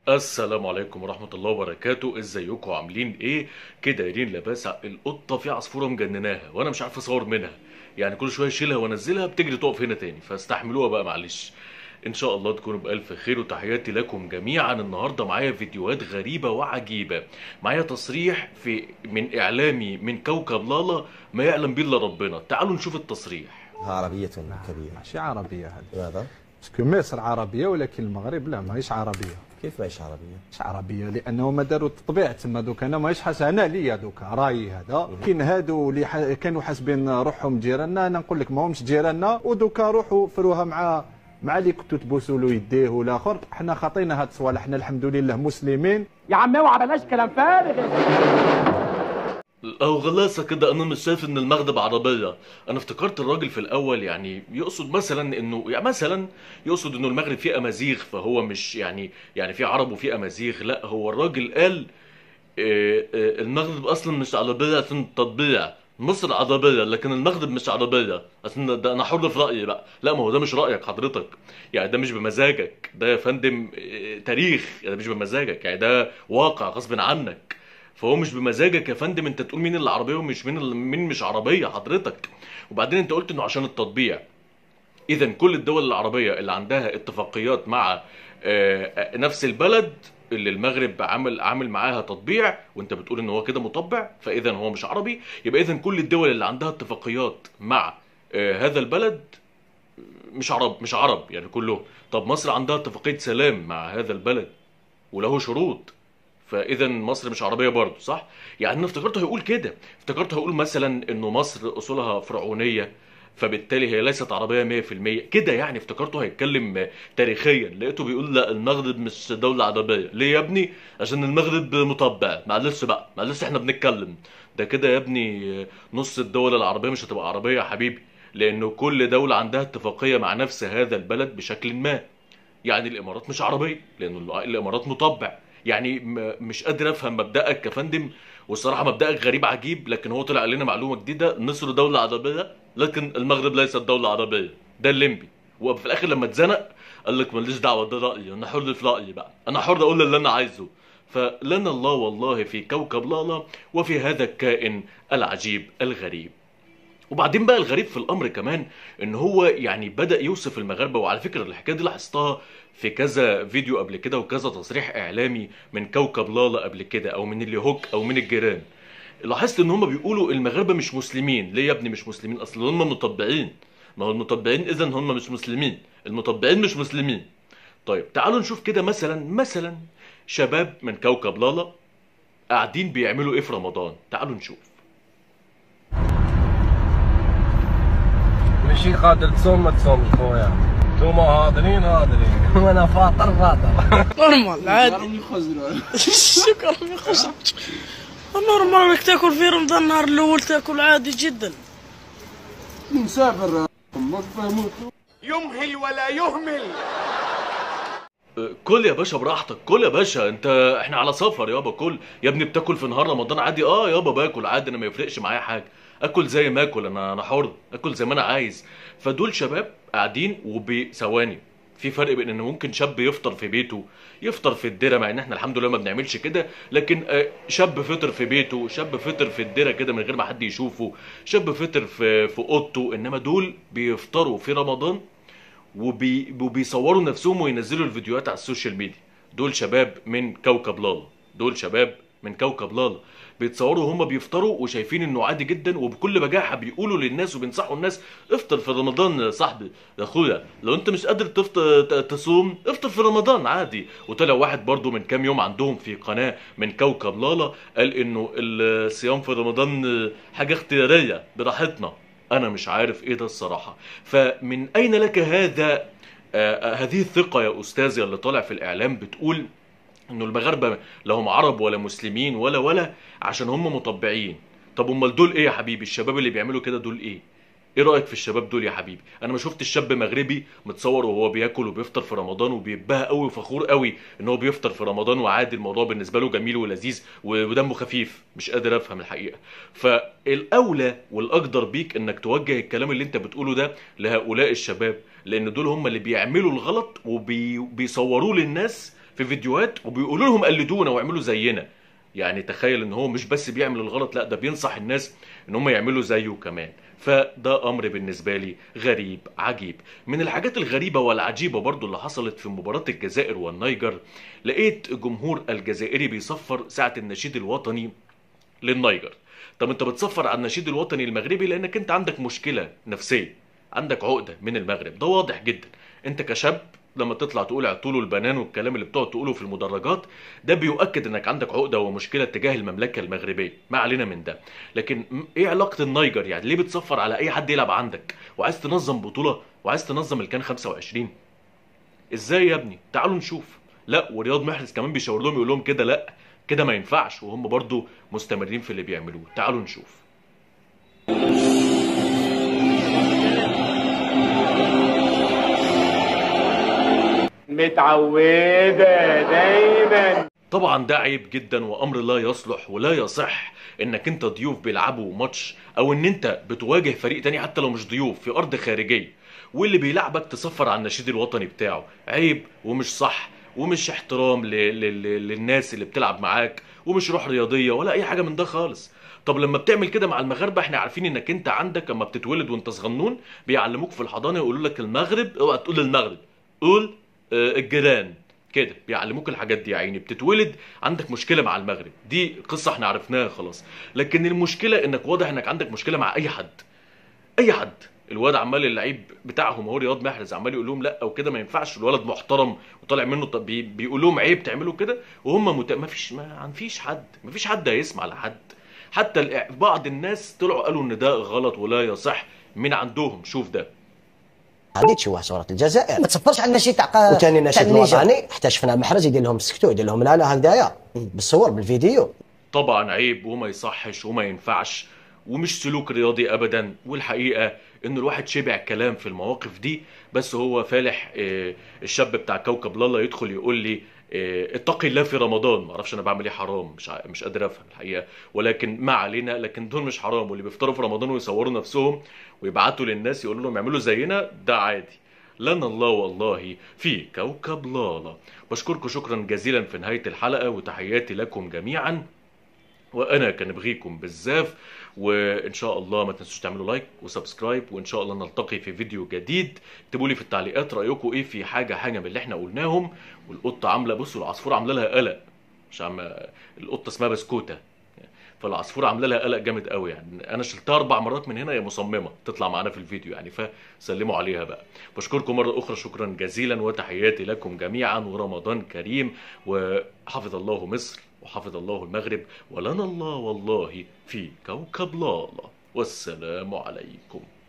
السلام عليكم ورحمة الله وبركاته ازيكم عاملين ايه كده يرين لاباسة القطة في عصفورة مجنناها وانا مش عارف اصور منها يعني كل شوية اشيلها وانزلها بتجري تقف هنا تاني فاستحملوها بقى معلش ان شاء الله تكونوا بألف خير وتحياتي لكم جميعا النهاردة معايا فيديوهات غريبة وعجيبة معايا تصريح في من اعلامي من كوكب لالا ما يعلم به الا ربنا تعالوا نشوف التصريح عربية كبيرة ماشي عربية هذه لماذا؟ باسكو مصر عربية ولكن المغرب لا ماهيش عربية كيف ماهيش عربية؟ مش عربية لأنه ما داروا التطبيع تما دوك أنا ماهيش حاس أنا ليا دوك رايي هذا كاين هادو اللي ح... كانوا حاسبين روحهم جيراننا أنا نقول لك ماهمش جيراننا ودوكا روحوا فروها مع مع اللي كنتوا تبوسوا له يديه والاخر حنا خاطينا هاد الصوالح حنا الحمد لله مسلمين يا عم اوعى بلاش كلام فارغ او غلاسه كده انا مش شايف ان المغرب عربيه انا افتكرت الراجل في الاول يعني يقصد مثلا انه يعني مثلا يقصد انه المغرب فيه امازيغ فهو مش يعني يعني في عرب وفي امازيغ لا هو الراجل قال آه، آه، المغرب اصلا مش عربيه عشان تطبيع مصر عربيه لكن المغرب مش عربيه عشان ده انا حر في رايي بقى لا ما هو ده مش رايك حضرتك يعني ده مش بمزاجك ده يا فندم آه، تاريخ يعني ده مش بمزاجك يعني ده واقع غصب عنك فهو مش بمزاجك يا فندم انت تقول مين اللي عربيه ومش مين اللي مين مش عربيه حضرتك وبعدين انت قلت انه عشان التطبيع اذا كل الدول العربيه اللي عندها اتفاقيات مع آه، آه، نفس البلد اللي المغرب عامل عامل معاها تطبيع وانت بتقول ان هو كده مطبع فاذا هو مش عربي يبقى اذا كل الدول اللي عندها اتفاقيات مع آه، هذا البلد مش عرب مش عرب يعني كلهم طب مصر عندها اتفاقيه سلام مع هذا البلد وله شروط فاذا مصر مش عربيه برضه صح يعني انا افتكرته هيقول كده افتكرته هيقول مثلا انه مصر اصولها فرعونيه فبالتالي هي ليست عربيه 100% كده يعني افتكرته هيتكلم تاريخيا لقيته بيقول لا المغرب مش دوله عربيه ليه يا ابني عشان المغرب مطبع معلش بقى معلش احنا بنتكلم ده كده يا ابني نص الدول العربيه مش هتبقى عربيه يا حبيبي لانه كل دوله عندها اتفاقيه مع نفس هذا البلد بشكل ما يعني الامارات مش عربيه لان الامارات مطبع يعني م- مش قادر افهم مبدأك يا فندم والصراحه مبدأك غريب عجيب لكن هو طلع لنا معلومه جديده مصر دوله عربيه لكن المغرب ليست دوله عربيه ده الليمبي وفي الاخر لما اتزنق قال لك ماليش دعوه ده رايي انا حر في رايي بقى انا حر اقول اللي انا عايزه فلنا الله والله في كوكب لالا وفي هذا الكائن العجيب الغريب وبعدين بقى الغريب في الامر كمان ان هو يعني بدا يوصف المغاربه وعلى فكره الحكايه دي لاحظتها في كذا فيديو قبل كده وكذا تصريح اعلامي من كوكب لالا قبل كده او من اللي هوك او من الجيران لاحظت ان هم بيقولوا المغاربه مش مسلمين ليه يا ابني مش مسلمين اصل هم مطبعين ما هو المطبعين اذا هم مش مسلمين المطبعين مش مسلمين طيب تعالوا نشوف كده مثلا مثلا شباب من كوكب لالا قاعدين بيعملوا ايه في رمضان تعالوا نشوف ماشي قادر تصوم ما تصومش خويا نتوما هاضرين هاضرين وانا فاطر فاطر نورمال عادي شكرا يا خوش نورمال انك تاكل في رمضان النهار الاول تاكل عادي جدا يمهل ولا يهمل كل يا باشا براحتك كل يا باشا انت احنا على سفر يابا كل يا ابني بتاكل في نهار رمضان عادي اه يابا باكل عادي انا ما يفرقش معايا حاجه اكل زي ما اكل انا انا حر اكل زي ما انا عايز فدول شباب قاعدين وبثواني في فرق بين ان ممكن شاب يفطر في بيته يفطر في الدره مع ان احنا الحمد لله ما بنعملش كده لكن آه، شاب فطر في بيته شاب فطر في الدره كده من غير ما حد يشوفه شاب فطر في في اوضته انما دول بيفطروا في رمضان وبي... وبيصوروا نفسهم وينزلوا الفيديوهات على السوشيال ميديا دول شباب من كوكب لالا دول شباب من كوكب لالا بيتصوروا وهم بيفطروا وشايفين انه عادي جدا وبكل بجاحه بيقولوا للناس وبينصحوا الناس افطر في رمضان يا صاحبي يا اخويا لو انت مش قادر تفطر ت- تصوم افطر في رمضان عادي وطلع واحد برضو من كام يوم عندهم في قناه من كوكب لالا قال انه الصيام في رمضان حاجه اختياريه براحتنا انا مش عارف ايه ده الصراحه فمن اين لك هذا آه، آه، هذه الثقه يا استاذي اللي طالع في الاعلام بتقول انه المغاربه لا هم عرب ولا مسلمين ولا ولا عشان هم مطبعين طب امال دول ايه يا حبيبي الشباب اللي بيعملوا كده دول ايه ايه رايك في الشباب دول يا حبيبي انا ما شفت الشاب مغربي متصور وهو بياكل وبيفطر في رمضان وبيتباهى قوي وفخور قوي ان هو بيفطر في رمضان وعادي الموضوع بالنسبه له جميل ولذيذ و- ودمه خفيف مش قادر افهم الحقيقه فالاولى والاقدر بيك انك توجه الكلام اللي انت بتقوله ده لهؤلاء الشباب لان دول هم اللي بيعملوا الغلط وبيصوروه للناس في فيديوهات وبيقولوا لهم قلدونا واعملوا زينا يعني تخيل ان هو مش بس بيعمل الغلط لا ده بينصح الناس ان هم يعملوا زيه كمان فده امر بالنسبه لي غريب عجيب من الحاجات الغريبه والعجيبه برضو اللي حصلت في مباراه الجزائر والنيجر لقيت جمهور الجزائري بيصفر ساعه النشيد الوطني للنيجر طب انت بتصفر على النشيد الوطني المغربي لانك انت عندك مشكله نفسيه عندك عقده من المغرب ده واضح جدا انت كشاب لما تطلع تقول اعطوا البنان والكلام اللي بتقعد تقوله في المدرجات ده بيؤكد انك عندك عقده ومشكله تجاه المملكه المغربيه ما علينا من ده لكن م- ايه علاقه النيجر يعني ليه بتصفر على اي حد يلعب عندك وعايز تنظم بطوله وعايز تنظم الكان 25 ازاي يا ابني تعالوا نشوف لا ورياض محرز كمان بيشاور لهم يقول لهم كده لا كده ما ينفعش وهم برضو مستمرين في اللي بيعملوه تعالوا نشوف متعودة دايما طبعا ده عيب جدا وامر لا يصلح ولا يصح انك انت ضيوف بيلعبوا ماتش او ان انت بتواجه فريق تاني حتى لو مش ضيوف في ارض خارجيه واللي بيلعبك تصفر على النشيد الوطني بتاعه عيب ومش صح ومش احترام ل... ل... ل... للناس اللي بتلعب معاك ومش روح رياضيه ولا اي حاجه من ده خالص طب لما بتعمل كده مع المغاربه احنا عارفين انك انت عندك اما بتتولد وانت صغنون بيعلموك في الحضانه يقولوا لك المغرب اوعى تقول المغرب قول آه، الجيران كده بيعلموك الحاجات دي يا عيني بتتولد عندك مشكله مع المغرب دي قصه احنا عرفناها خلاص لكن المشكله انك واضح انك عندك مشكله مع اي حد اي حد الواد عمال اللعيب بتاعهم هو رياض محرز عمال يقول لهم لا وكده ما ينفعش الولد محترم وطالع منه طب بي- بيقول لهم عيب تعملوا كده وهم مت... ما فيش ما فيش حد ما فيش حد هيسمع لحد حتى الإع- بعض الناس طلعوا قالوا ان ده غلط ولا يصح من عندهم شوف ده هذه تشوه صورة الجزائر ما تصفرش على النشيد تاع وثاني نشيد تاع النيجر. وطني حتى شفنا محرز يدير لهم سكتو يدير لهم لا لا هكذايا بالصور بالفيديو طبعا عيب وما يصحش وما ينفعش ومش سلوك رياضي ابدا والحقيقه ان الواحد شبع كلام في المواقف دي بس هو فالح آه، الشاب بتاع كوكب لالا يدخل يقول لي آه، اتقي الله في رمضان ما اعرفش انا بعمل ايه حرام مش ع- مش قادر افهم الحقيقه ولكن ما علينا لكن دول مش حرام واللي بيفطروا في رمضان ويصوروا نفسهم ويبعتوا للناس يقولوا لهم اعملوا زينا ده عادي لنا الله والله في كوكب لالا بشكركم شكرا جزيلا في نهايه الحلقه وتحياتي لكم جميعا وانا كان بغيكم بالزاف وان شاء الله ما تنسوش تعملوا لايك وسبسكرايب وان شاء الله نلتقي في فيديو جديد اكتبوا لي في التعليقات رايكم ايه في حاجه حاجه من اللي احنا قلناهم والقطه عامله بصوا العصفوره عامله لها قلق مش عم القطه اسمها بسكوته فالعصفوره عامله لها قلق جامد قوي يعني انا شلتها اربع مرات من هنا هي مصممه تطلع معانا في الفيديو يعني فسلموا عليها بقى بشكركم مره اخرى شكرا جزيلا وتحياتي لكم جميعا ورمضان كريم وحفظ الله مصر وحفظ الله المغرب ولنا الله والله في كوكب لالا والسلام عليكم